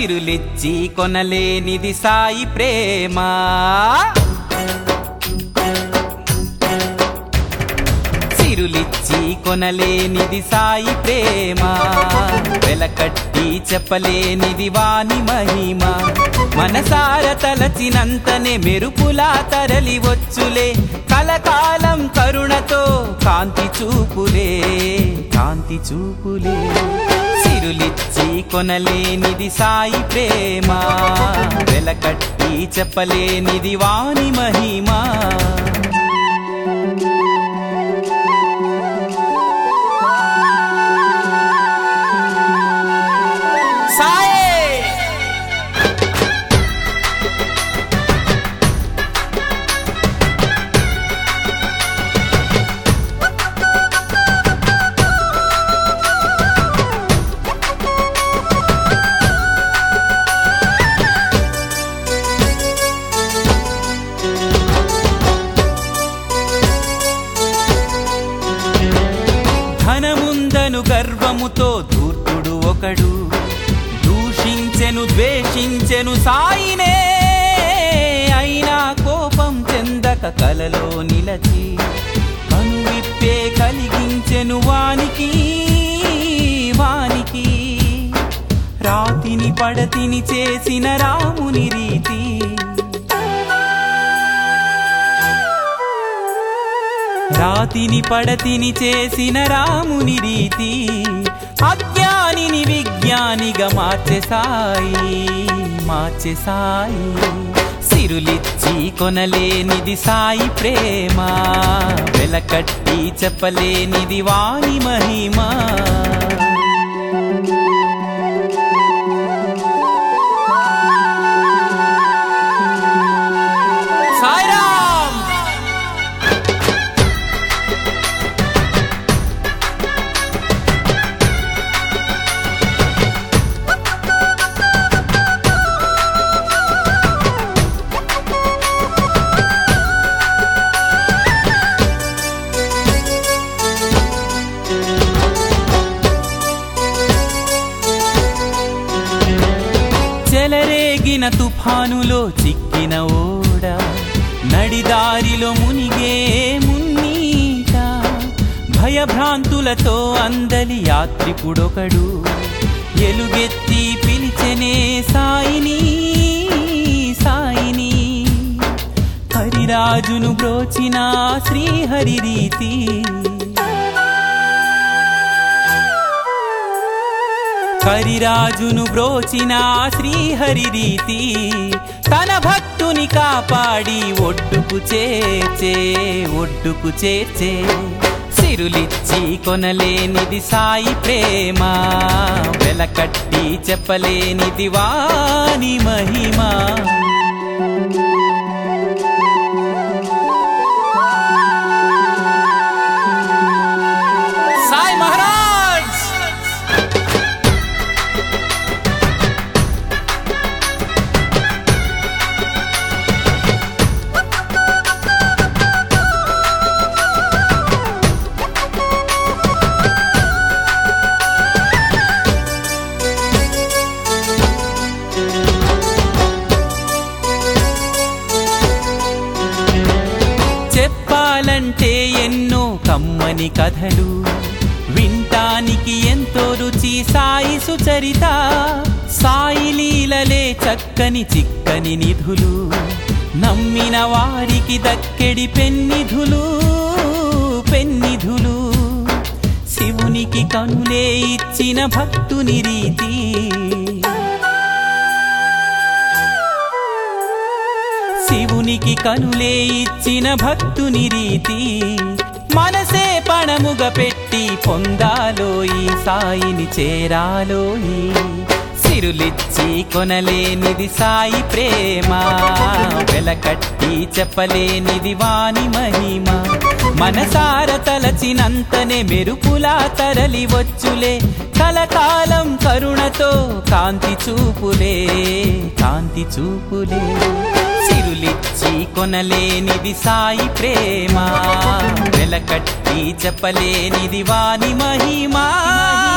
సిరులిచ్చి కొనలేనిది సాయి ప్రేమ సిరులిచ్చి కొనలేనిది సాయి ప్రేమ వెలకట్టి చెప్పలేనిది వాని మహిమ మనసార తలచినంతనే మెరుపులా తరలి వచ్చులే కలకాలం కరుణతో కాంతి చూపులే కాంతి చూపులే సిరులిచ్చి కొనలేనిది సాయి ప్రేమ వెలకట్టి చెప్పలేనిది వాని మహిమ సాయే ధనముందను గర్వముతో ధూర్తుడు ఒకడు దూషించెను ద్వేషించెను సాయినే అయినా కోపం చెందక కలలో నిలచి కనువిప్పే కలిగించెను వానికి వానికి రాతిని పడతిని చేసిన రాముని రీతి రాతిని పడతిని చేసిన రాముని రీతి అజ్ఞానిని విజ్ఞానిగా మార్చె సాయి మార్చె సాయి సిరులిచ్చి కొనలేనిది సాయి ప్రేమ వెలకట్టి చెప్పలేనిది వాని మహిమా సాయిరామ్ చెలరేగిన తుఫానులో చిక్కిన ఓడ నడిదారిలో మునిగే మున్నీట భయభ్రాంతులతో అందలి యాత్రికుడొకడు ఎలుగెత్తి పిలిచెనే సాయిని సాయిని హరిరాజును బ్రోచిన శ్రీహరి రీతి హరిరాజును బ్రోచిన శ్రీహరి రీతి తన భక్తుని కాపాడి ఒడ్డుకు చేర్చే ఒడ్డుకు చేర్చే సిరులిచ్చి కొనలేనిది సాయి ప్రేమ వెలకట్టి చెప్పలేనిది వాని మహిమా సాయి మహారాజ్ చెప్పాలంటే ఎన్నో కమ్మని కథలు వింటానికి ఎంతో రుచి సాయి సుచరిత సాయి లీలలే చక్కని చిక్కని నిధులు నమ్మిన వారికి దక్కెడి పెన్నిధులు పెన్నిధులు శివునికి కనులే ఇచ్చిన భక్తుని రీతి శివునికి కనులే ఇచ్చిన భక్తుని రీతి మనసే పణముగా పెట్టి పొందాలో ఈ సాయిని చేరాలోయి సిరులిచ్చి కొనలేనిది సాయి ప్రేమ వెలకట్టి చెప్పలేనిది వాని మహిమ మనసార తలచినంతనే మెరుపులా తరలి వచ్చులే కలకాలం కరుణతో కాంతి చూపులే కాంతి చూపులే సిరులిచ్చి కొనలేనిది సాయి ప్రేమ వెలకట్టి చెప్పలేనిది వాని మహిమా